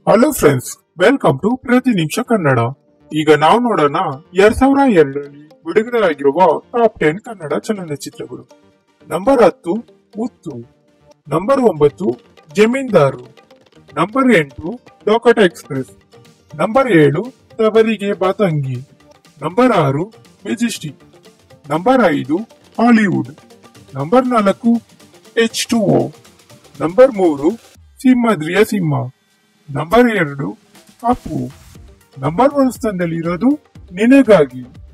hello friends welcome to ಪ್ರತಿ ನಿಮಿಷ ಕನ್ನಡ ಈಗ ನಾವು ನೋಡೋಣ ಎರಡ್ ಸಾವಿರ ಎರಡರಲ್ಲಿ ಬಿಡುಗಡೆಯಾಗಿರುವ ಟಾಪ್ ಟೆನ್ ಕನ್ನಡ ಚಲನಚಿತ್ರಗಳು ನಂಬರ್ ಹತ್ತು ಮುತ್ತು ನಂಬರ್ ಒಂಬತ್ತು ಜಮೀನ್ದಾರು ನಂಬರ್ ಎಂಟು ಡೋಕಟ ಎಕ್ಸ್ಪ್ರೆಸ್ ನಂಬರ್ ಏಳು ತವರಿಗೆ ಬಾತಂಗಿ ನಂಬರ್ ಆರು ಮೆಜೆಸ್ಟಿಕ್ ನಂಬರ್ ಐದು ಹಾಲಿವುಡ್ ನಂಬರ್ ನಾಲ್ಕು ಎಚ್ ಟು ಓ ನಂಬರ್ ಮೂರು ಸಿಂಹದ್ರಿಯ ಸಿಂಹ ನಂಬರ್ ಎರಡು ಅಪ್ಪು ನಂಬರ್ ಒನ್ ಸ್ಥಾನದಲ್ಲಿರೋದು ನಿನಗಾಗಿ